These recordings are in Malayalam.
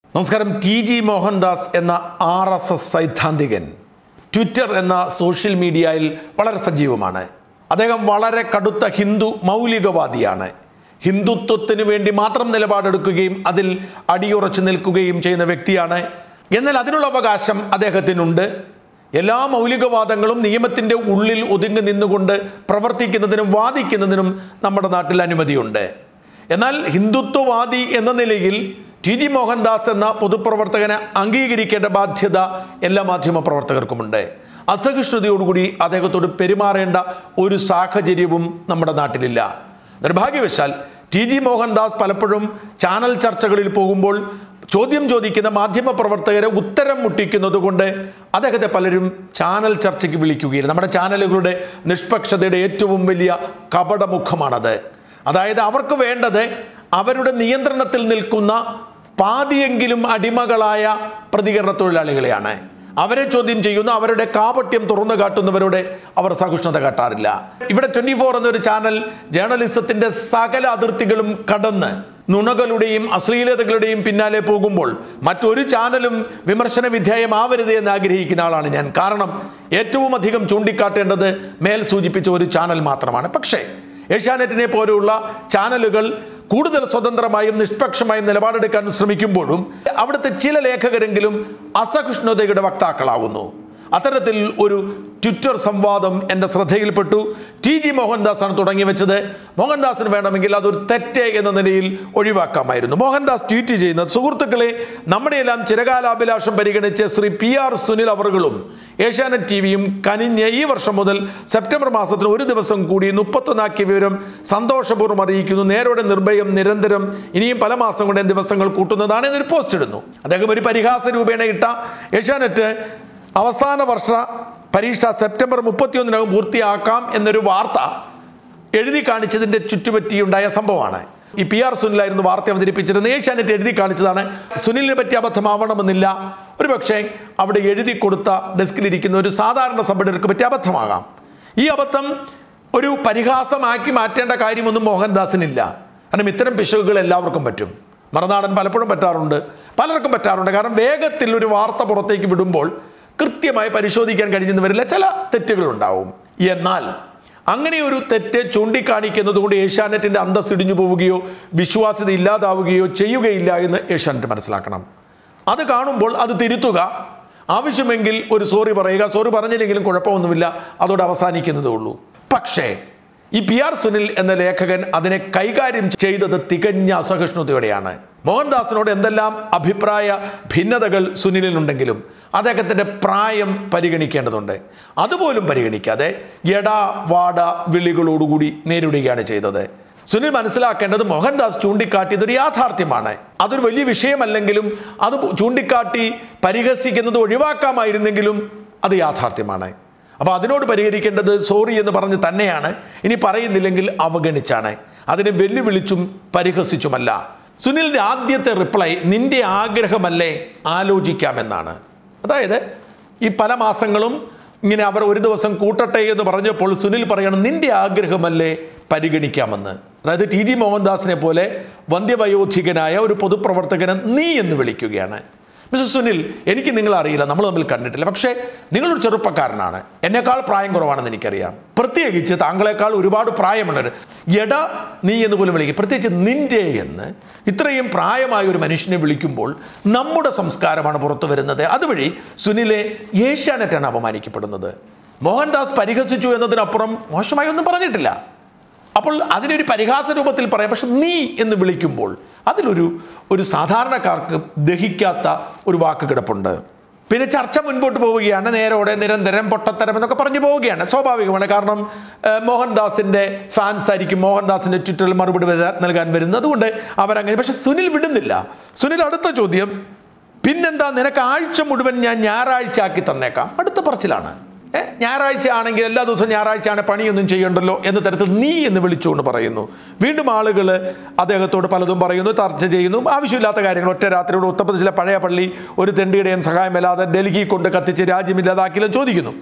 നമസ്കാരം ടി ജി മോഹൻദാസ് എന്ന ആർ എസ് എസ് സൈദ്ധാന്തികൻ ട്വിറ്റർ എന്ന സോഷ്യൽ മീഡിയയിൽ വളരെ സജീവമാണ് അദ്ദേഹം വളരെ കടുത്ത ഹിന്ദു മൗലികവാദിയാണ് ഹിന്ദുത്വത്തിന് വേണ്ടി മാത്രം നിലപാടെടുക്കുകയും അതിൽ അടിയുറച്ചു നിൽക്കുകയും ചെയ്യുന്ന വ്യക്തിയാണ് എന്നാൽ അതിനുള്ള അവകാശം അദ്ദേഹത്തിനുണ്ട് എല്ലാ മൗലികവാദങ്ങളും നിയമത്തിൻ്റെ ഉള്ളിൽ ഒതുങ്ങി നിന്നുകൊണ്ട് പ്രവർത്തിക്കുന്നതിനും വാദിക്കുന്നതിനും നമ്മുടെ നാട്ടിൽ അനുമതിയുണ്ട് എന്നാൽ ഹിന്ദുത്വവാദി എന്ന നിലയിൽ ടി ജി മോഹൻദാസ് എന്ന പൊതുപ്രവർത്തകനെ അംഗീകരിക്കേണ്ട ബാധ്യത എല്ലാ മാധ്യമ പ്രവർത്തകർക്കുമുണ്ട് അസഹിഷ്ണുതയോടുകൂടി അദ്ദേഹത്തോട് പെരുമാറേണ്ട ഒരു സാഹചര്യവും നമ്മുടെ നാട്ടിലില്ല നിർഭാഗ്യവശാൽ ടി ജി മോഹൻദാസ് പലപ്പോഴും ചാനൽ ചർച്ചകളിൽ പോകുമ്പോൾ ചോദ്യം ചോദിക്കുന്ന മാധ്യമ പ്രവർത്തകരെ ഉത്തരം മുട്ടിക്കുന്നത് കൊണ്ട് അദ്ദേഹത്തെ പലരും ചാനൽ ചർച്ചയ്ക്ക് വിളിക്കുകയില്ല നമ്മുടെ ചാനലുകളുടെ നിഷ്പക്ഷതയുടെ ഏറ്റവും വലിയ കപടമുഖമാണത് അതായത് അവർക്ക് വേണ്ടത് അവരുടെ നിയന്ത്രണത്തിൽ നിൽക്കുന്ന പാതിയെങ്കിലും അടിമകളായ പ്രതികരണ തൊഴിലാളികളെയാണ് അവരെ ചോദ്യം ചെയ്യുന്ന അവരുടെ കാപട്യം തുറന്നു കാട്ടുന്നവരോട് അവർ സഹിഷ്ണുത കാട്ടാറില്ല ഇവിടെ ട്വന്റി ഫോർ എന്നൊരു ചാനൽ ജേർണലിസത്തിന്റെ സകല അതിർത്തികളും കടന്ന് നുണകളുടെയും അശ്ലീലതകളുടെയും പിന്നാലെ പോകുമ്പോൾ മറ്റൊരു ചാനലും വിമർശന വിധേയമാവരുത് എന്ന് ആഗ്രഹിക്കുന്ന ആളാണ് ഞാൻ കാരണം ഏറ്റവും അധികം ചൂണ്ടിക്കാട്ടേണ്ടത് മേൽ സൂചിപ്പിച്ച ഒരു ചാനൽ മാത്രമാണ് പക്ഷേ ഏഷ്യാനെറ്റിനെ പോലെയുള്ള ചാനലുകൾ കൂടുതൽ സ്വതന്ത്രമായും നിഷ്പക്ഷമായും നിലപാടെടുക്കാൻ ശ്രമിക്കുമ്പോഴും അവിടുത്തെ ചില ലേഖകരെങ്കിലും അസഹിഷ്ണുതയുടെ വക്താക്കളാകുന്നു അത്തരത്തിൽ ഒരു ട്വിറ്റർ സംവാദം എൻ്റെ ശ്രദ്ധയിൽപ്പെട്ടു ടി ജി മോഹൻദാസാണ് തുടങ്ങി വെച്ചത് മോഹൻദാസിന് വേണമെങ്കിൽ അതൊരു തെറ്റ് എന്ന നിലയിൽ ഒഴിവാക്കാമായിരുന്നു മോഹൻദാസ് ട്വീറ്റ് ചെയ്യുന്നത് സുഹൃത്തുക്കളെ നമ്മുടെയെല്ലാം ചിരകാലാഭിലാഷം പരിഗണിച്ച് ശ്രീ പി ആർ സുനിൽ അവറുകളും ഏഷ്യാനെറ്റ് ടി വിയും കനിഞ്ഞ് ഈ വർഷം മുതൽ സെപ്റ്റംബർ മാസത്തിൽ ഒരു ദിവസം കൂടി മുപ്പത്തൊന്നാക്കിയ വിവരം സന്തോഷപൂർവ്വം അറിയിക്കുന്നു നേരോടെ നിർഭയം നിരന്തരം ഇനിയും പല മാസം കൊണ്ട് ദിവസങ്ങൾ കൂട്ടുന്നതാണ് എന്നൊരു പോസ്റ്റ് ഇടുന്നു അദ്ദേഹം ഒരു പരിഹാസ രൂപേണ ഇട്ട ഏഷ്യാനെറ്റ് അവസാന വർഷ പരീക്ഷ സെപ്റ്റംബർ മുപ്പത്തിയൊന്നിനകം പൂർത്തിയാക്കാം എന്നൊരു വാർത്ത എഴുതി കാണിച്ചതിൻ്റെ ചുറ്റുപറ്റിയുണ്ടായ സംഭവമാണ് ഈ പി ആർ സുനിലായിരുന്നു വാർത്ത അവതരിപ്പിച്ചിരുന്നത് ഏഷ്യാനെറ്റ് എഴുതി കാണിച്ചതാണ് സുനിലിനെ പറ്റി അബദ്ധമാവണമെന്നില്ല ഒരു പക്ഷേ അവിടെ എഴുതി കൊടുത്ത ഡെസ്കിലിരിക്കുന്ന ഒരു സാധാരണ സബഡർക്ക് പറ്റിയ അബദ്ധമാകാം ഈ അബദ്ധം ഒരു പരിഹാസമാക്കി മാറ്റേണ്ട കാര്യമൊന്നും മോഹൻദാസിനില്ല കാരണം ഇത്തരം പിശകുകൾ എല്ലാവർക്കും പറ്റും മറുനാടൻ പലപ്പോഴും പറ്റാറുണ്ട് പലർക്കും പറ്റാറുണ്ട് കാരണം വേഗത്തിൽ ഒരു വാർത്ത പുറത്തേക്ക് വിടുമ്പോൾ കൃത്യമായി പരിശോധിക്കാൻ കഴിഞ്ഞെന്ന് വരില്ല ചില തെറ്റുകൾ ഉണ്ടാവും എന്നാൽ അങ്ങനെ ഒരു തെറ്റ് ചൂണ്ടിക്കാണിക്കുന്നത് കൊണ്ട് ഏഷ്യാനെറ്റിന്റെ അന്തസ് ഇടിഞ്ഞു പോവുകയോ വിശ്വാസ്യത ഇല്ലാതാവുകയോ ചെയ്യുകയില്ല എന്ന് ഏഷ്യാനെറ്റ് മനസ്സിലാക്കണം അത് കാണുമ്പോൾ അത് തിരുത്തുക ആവശ്യമെങ്കിൽ ഒരു സോറി പറയുക സോറി പറഞ്ഞില്ലെങ്കിലും കുഴപ്പമൊന്നുമില്ല അതോടെ അവസാനിക്കുന്നതേ ഉള്ളൂ പക്ഷേ ഈ പി ആർ സുനിൽ എന്ന ലേഖകൻ അതിനെ കൈകാര്യം ചെയ്തത് തികഞ്ഞ അസഹിഷ്ണുതയോടെയാണ് മോഹൻദാസിനോട് എന്തെല്ലാം അഭിപ്രായ ഭിന്നതകൾ സുനിലിനുണ്ടെങ്കിലും അദ്ദേഹത്തിൻ്റെ പ്രായം പരിഗണിക്കേണ്ടതുണ്ട് അതുപോലും പരിഗണിക്കാതെ എടാ വാട വിളികളോടുകൂടി നേരിടുകയാണ് ചെയ്തത് സുനിൽ മനസ്സിലാക്കേണ്ടത് മോഹൻദാസ് ചൂണ്ടിക്കാട്ടിയത് ഒരു യാഥാർത്ഥ്യമാണ് അതൊരു വലിയ വിഷയമല്ലെങ്കിലും അത് ചൂണ്ടിക്കാട്ടി പരിഹസിക്കുന്നത് ഒഴിവാക്കാമായിരുന്നെങ്കിലും അത് യാഥാർത്ഥ്യമാണ് അപ്പോൾ അതിനോട് പരിഹരിക്കേണ്ടത് സോറി എന്ന് പറഞ്ഞ് തന്നെയാണ് ഇനി പറയുന്നില്ലെങ്കിൽ അവഗണിച്ചാണ് അതിനെ വെല്ലുവിളിച്ചും പരിഹസിച്ചുമല്ല സുനിലിൻ്റെ ആദ്യത്തെ റിപ്ലൈ നിന്റെ ആഗ്രഹമല്ലേ ആലോചിക്കാമെന്നാണ് അതായത് ഈ പല മാസങ്ങളും ഇങ്ങനെ അവർ ഒരു ദിവസം കൂട്ടട്ടെ എന്ന് പറഞ്ഞപ്പോൾ സുനിൽ പറയണം നിന്റെ ആഗ്രഹമല്ലേ പരിഗണിക്കാമെന്ന് അതായത് ടി ജി മോഹൻദാസിനെ പോലെ വന്ധ്യവയോധികനായ ഒരു പൊതുപ്രവർത്തകനെ നീ എന്ന് വിളിക്കുകയാണ് മിസ്റ്റർ സുനിൽ എനിക്ക് നിങ്ങൾ അറിയില്ല നമ്മൾ തമ്മിൽ കണ്ടിട്ടില്ല പക്ഷേ നിങ്ങളൊരു ചെറുപ്പക്കാരനാണ് എന്നെക്കാൾ പ്രായം കുറവാണെന്ന് എനിക്കറിയാം പ്രത്യേകിച്ച് താങ്കളെക്കാൾ ഒരുപാട് പ്രായമുള്ളവർ എട നീ എന്ന് പോലും വിളിക്കും പ്രത്യേകിച്ച് നിന്റെ എന്ന് ഇത്രയും പ്രായമായ ഒരു മനുഷ്യനെ വിളിക്കുമ്പോൾ നമ്മുടെ സംസ്കാരമാണ് പുറത്തു വരുന്നത് അതുവഴി സുനിലെ ഏഷ്യാനെറ്റാണ് അപമാനിക്കപ്പെടുന്നത് മോഹൻദാസ് പരിഹസിച്ചു എന്നതിനപ്പുറം മോശമായി ഒന്നും പറഞ്ഞിട്ടില്ല അപ്പോൾ അതിനൊരു പരിഹാസ രൂപത്തിൽ പറയാം പക്ഷെ നീ എന്ന് വിളിക്കുമ്പോൾ അതിലൊരു ഒരു സാധാരണക്കാർക്ക് ദഹിക്കാത്ത ഒരു വാക്ക് കിടപ്പുണ്ട് പിന്നെ ചർച്ച മുൻപോട്ട് പോവുകയാണ് നേരോടെ നിരന്തരം പൊട്ടത്തരം എന്നൊക്കെ പറഞ്ഞു പോവുകയാണ് സ്വാഭാവികമാണ് കാരണം ഏഹ്, മോഹൻദാസിൻ്റെ ഫാൻസ് ആയിരിക്കും മോഹൻദാസിൻ്റെ ട്വിറ്ററിൽ മറുപടി വരാ- നൽകാൻ വരുന്നത് അതുകൊണ്ട് അവരങ്ങനെ പക്ഷെ സുനിൽ വിടുന്നില്ല സുനിൽ അടുത്ത ചോദ്യം പിന്നെന്താ നിനക്ക് ആഴ്ച മുഴുവൻ ഞാൻ ഞായറാഴ്ച ആക്കി തന്നേക്കാം അടുത്ത പറച്ചിലാണ് ഏ, ഞായറാഴ്ച ആണെങ്കിൽ എല്ലാ ദിവസവും ഞായറാഴ്ച ആണ് പണിയൊന്നും ചെയ്യണ്ടല്ലോ എന്ന തരത്തിൽ നീ എന്ന് വിളിച്ചുകൊണ്ട് പറയുന്നു വീണ്ടും ആളുകൾ അദ്ദേഹത്തോട് പലതും പറയുന്നു ചർച്ച ചെയ്യുന്നു ആവശ്യമില്ലാത്ത കാര്യങ്ങൾ ഒറ്റ രാത്രിയോട് ഉത്തർപ്രദേശിലെ പഴയ പള്ളി ഒരു തെണ്ടിയുടെയും സഹായമില്ലാതെ ഡൽഹി കൊണ്ട് കത്തിച്ച് രാജ്യമില്ലാതാക്കിയെല്ലാം ചോദിക്കുന്നു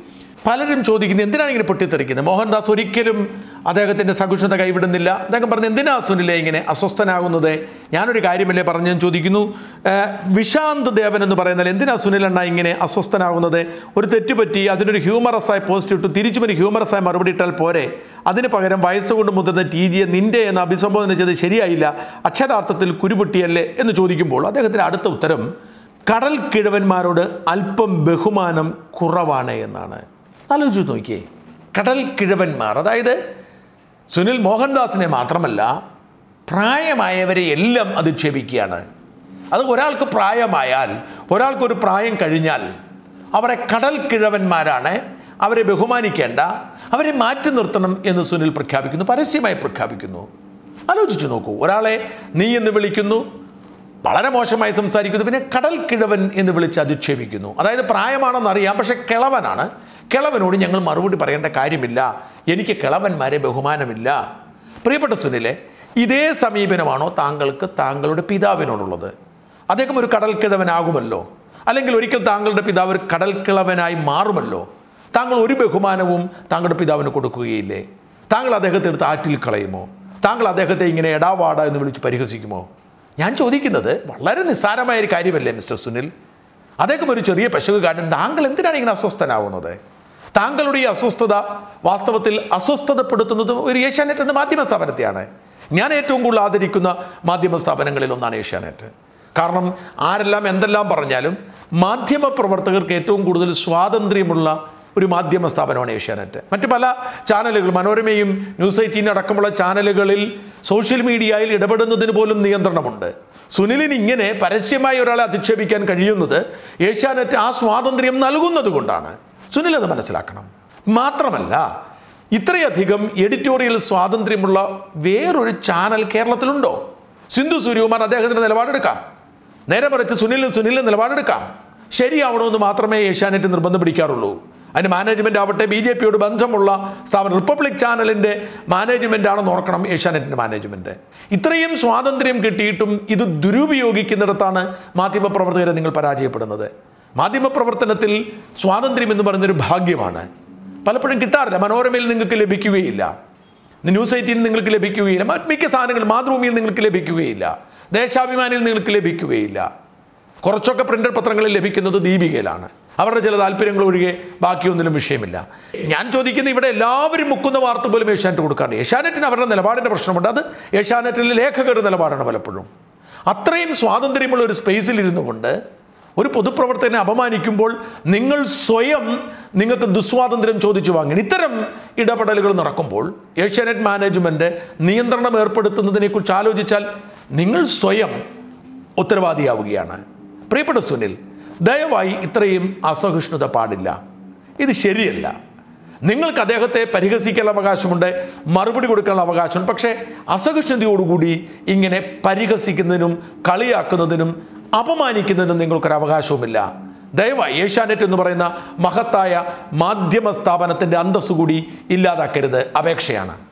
പലരും ചോദിക്കുന്നത് എന്തിനാണ് ഇങ്ങനെ പൊട്ടിത്തെറിക്കുന്നത് മോഹൻദാസ് ഒരിക്കലും അദ്ദേഹത്തിൻ്റെ സഹിഷ്ണുത കൈവിടുന്നില്ല അദ്ദേഹം പറഞ്ഞു എന്തിനാ സുനിലെ ഇങ്ങനെ അസ്വസ്ഥനാകുന്നത് ഞാനൊരു കാര്യമല്ലേ പറഞ്ഞു ഞാൻ ചോദിക്കുന്നു ആ, വിശാന്ത് ദേവൻ എന്ന് പറയുന്നത് എന്തിനാ സുനിലണ്ണ ഇങ്ങനെ അസ്വസ്ഥനാകുന്നത് ഒരു തെറ്റുപറ്റി അതിനൊരു ഹ്യൂമറസായി പോസ്റ്റ് ഇട്ടു തിരിച്ചും ഒരു ഹ്യൂമറസായി മറുപടി ഇട്ടാൽ പോരെ അതിന് പകരം വയസ്സുകൊണ്ട് മുതിർന്ന ടി ജിയെ നിന്റെ എന്ന് അഭിസംബോധന ചെയ്ത് ശരിയായില്ല അക്ഷരാർത്ഥത്തിൽ കുരുപൊട്ടിയല്ലേ എന്ന് ചോദിക്കുമ്പോൾ അദ്ദേഹത്തിൻ്റെ അടുത്ത ഉത്തരം കടൽ കിഴവന്മാരോട് അല്പം ബഹുമാനം കുറവാണ് എന്നാണ് ആലോചിച്ച് നോക്കിയേ കടൽ കിഴവന്മാർ അതായത് സുനിൽ മോഹൻദാസിനെ മാത്രമല്ല പ്രായമായവരെ എല്ലാം അധിക്ഷേപിക്കുകയാണ് അത് ഒരാൾക്ക് പ്രായമായാൽ ഒരാൾക്കൊരു പ്രായം കഴിഞ്ഞാൽ അവരെ കടൽ കിഴവന്മാരാണ് അവരെ ബഹുമാനിക്കേണ്ട അവരെ മാറ്റി നിർത്തണം എന്ന് സുനിൽ പ്രഖ്യാപിക്കുന്നു പരസ്യമായി പ്രഖ്യാപിക്കുന്നു ആലോചിച്ചു നോക്കൂ ഒരാളെ നീ എന്ന് വിളിക്കുന്നു വളരെ മോശമായി സംസാരിക്കുന്നു പിന്നെ കടൽ കിഴവൻ എന്ന് വിളിച്ച് അധിക്ഷേപിക്കുന്നു അതായത് പ്രായമാണെന്ന് അറിയാം പക്ഷെ കിളവനാണ് കിളവനോട് ഞങ്ങൾ മറുപടി പറയേണ്ട കാര്യമില്ല എനിക്ക് കിളവന്മാരെ ബഹുമാനമില്ല പ്രിയപ്പെട്ട സുനിലെ ഇതേ സമീപനമാണോ താങ്കൾക്ക് താങ്കളുടെ പിതാവിനോടുള്ളത് അദ്ദേഹം ഒരു കടൽ കിഴവനാകുമല്ലോ അല്ലെങ്കിൽ ഒരിക്കൽ താങ്കളുടെ പിതാവ് ഒരു കടൽ കിളവനായി മാറുമല്ലോ താങ്കൾ ഒരു ബഹുമാനവും താങ്കളുടെ പിതാവിന് കൊടുക്കുകയില്ലേ താങ്കൾ അദ്ദേഹത്തെ എടുത്ത് ആറ്റിൽ കളയുമോ താങ്കൾ അദ്ദേഹത്തെ ഇങ്ങനെ എടാവാട എന്ന് വിളിച്ച് പരിഹസിക്കുമോ ഞാൻ ചോദിക്കുന്നത് വളരെ നിസ്സാരമായ ഒരു കാര്യമല്ലേ മിസ്റ്റർ സുനിൽ അദ്ദേഹം ഒരു ചെറിയ പശുകാരൻ താങ്കൾ എന്തിനാണ് ഇങ്ങനെ അസ്വസ്ഥനാവുന്നത് താങ്കളുടെ ഈ അസ്വസ്ഥത വാസ്തവത്തിൽ അസ്വസ്ഥതപ്പെടുത്തുന്നത് ഒരു ഏഷ്യാനെറ്റ് എന്ന മാധ്യമ സ്ഥാപനത്തെയാണ് ഞാൻ ഏറ്റവും കൂടുതൽ ആദരിക്കുന്ന മാധ്യമ സ്ഥാപനങ്ങളിൽ ഒന്നാണ് ഏഷ്യാനെറ്റ് കാരണം ആരെല്ലാം എന്തെല്ലാം പറഞ്ഞാലും മാധ്യമ പ്രവർത്തകർക്ക് ഏറ്റവും കൂടുതൽ സ്വാതന്ത്ര്യമുള്ള ഒരു മാധ്യമ സ്ഥാപനമാണ് ഏഷ്യാനെറ്റ് മറ്റ് പല ചാനലുകൾ മനോരമയും ന്യൂസ് എയ്റ്റീൻ അടക്കമുള്ള ചാനലുകളിൽ സോഷ്യൽ മീഡിയയിൽ ഇടപെടുന്നതിന് പോലും നിയന്ത്രണമുണ്ട് സുനിലിന് ഇങ്ങനെ പരസ്യമായി ഒരാളെ അധിക്ഷേപിക്കാൻ കഴിയുന്നത് ഏഷ്യാനെറ്റ് ആ സ്വാതന്ത്ര്യം നൽകുന്നത് കൊണ്ടാണ് സുനിൽ അത് മനസ്സിലാക്കണം മാത്രമല്ല ഇത്രയധികം എഡിറ്റോറിയൽ സ്വാതന്ത്ര്യമുള്ള വേറൊരു ചാനൽ കേരളത്തിലുണ്ടോ സിന്ധു സൂര്യകുമാർ അദ്ദേഹത്തിന്റെ നിലപാടെടുക്കാം നേരെ മറിച്ച് സുനിലിന് സുനിലിന് നിലപാടെടുക്കാം ശരിയാവണമെന്ന് മാത്രമേ ഏഷ്യാനെറ്റ് നിർബന്ധം പിടിക്കാറുള്ളൂ അതിന് മാനേജ്മെന്റ് ആവട്ടെ ബി ജെ പിയോട് ബന്ധമുള്ള സ്ഥാപനം റിപ്പബ്ലിക് ചാനലിന്റെ മാനേജ്മെന്റ് ആണെന്ന് ഓർക്കണം ഏഷ്യാനെറ്റിന്റെ മാനേജ്മെന്റ് ഇത്രയും സ്വാതന്ത്ര്യം കിട്ടിയിട്ടും ഇത് ദുരുപയോഗിക്കുന്നിടത്താണ് മാധ്യമപ്രവർത്തകരെ നിങ്ങൾ പരാജയപ്പെടുന്നത് മാധ്യമപ്രവർത്തനത്തിൽ സ്വാതന്ത്ര്യം എന്ന് പറയുന്നൊരു ഭാഗ്യമാണ് പലപ്പോഴും കിട്ടാറില്ല മനോരമയിൽ നിങ്ങൾക്ക് ലഭിക്കുകയില്ല ന്യൂസ് എയ്റ്റീൻ നിങ്ങൾക്ക് ലഭിക്കുകയില്ല മറ്റ് മിക്ക സാധനങ്ങളും മാതൃഭൂമിയിൽ നിങ്ങൾക്ക് ലഭിക്കുകയില്ല ദേശാഭിമാനിയിൽ നിങ്ങൾക്ക് ലഭിക്കുകയില്ല കുറച്ചൊക്കെ പ്രിന്റഡ് പത്രങ്ങളിൽ ലഭിക്കുന്നത് ദീപികയിലാണ് അവരുടെ ചില താല്പര്യങ്ങൾ ഒഴികെ ബാക്കിയൊന്നിനും വിഷയമില്ല ഞാൻ ചോദിക്കുന്നത് ഇവിടെ എല്ലാവരും മുക്കുന്ന വാർത്ത പോലും ഏഷ്യാനെറ്റ് കൊടുക്കാറുണ്ട് ഏഷ്യാനെറ്റിന് അവരുടെ നിലപാടിൻ്റെ പ്രശ്നമുണ്ട് അത് ഏഷ്യാനെറ്റിലെ ലേഖകരുടെ നിലപാടാണ് പലപ്പോഴും അത്രയും സ്വാതന്ത്ര്യമുള്ള ഒരു സ്പേസിൽ ഇരുന്നു കൊണ്ട് ഒരു പൊതുപ്രവർത്തകനെ അപമാനിക്കുമ്പോൾ നിങ്ങൾ സ്വയം നിങ്ങൾക്ക് ദുസ്വാതന്ത്ര്യം ചോദിച്ചു വാങ്ങണം ഇത്തരം ഇടപെടലുകൾ നടക്കുമ്പോൾ ഏഷ്യാനെറ്റ് മാനേജ്മെന്റ് നിയന്ത്രണം ഏർപ്പെടുത്തുന്നതിനെക്കുറിച്ച് ആലോചിച്ചാൽ നിങ്ങൾ സ്വയം ഉത്തരവാദിയാവുകയാണ് പ്രിയപ്പെട്ട സുനിൽ ദയവായി ഇത്രയും അസഹിഷ്ണുത പാടില്ല ഇത് ശരിയല്ല നിങ്ങൾക്ക് അദ്ദേഹത്തെ പരിഹസിക്കാനുള്ള അവകാശമുണ്ട് മറുപടി കൊടുക്കാനുള്ള അവകാശമുണ്ട് പക്ഷേ അസഹിഷ്ണുതയോടുകൂടി ഇങ്ങനെ പരിഹസിക്കുന്നതിനും കളിയാക്കുന്നതിനും അപമാനിക്കുന്നതിനും നിങ്ങൾക്കൊരു അവകാശവുമില്ല ദയവായി ഏഷ്യാനെറ്റ് എന്ന് പറയുന്ന മഹത്തായ മാധ്യമ സ്ഥാപനത്തിൻ്റെ അന്തസ്സുകൂടി ഇല്ലാതാക്കരുത് അപേക്ഷയാണ്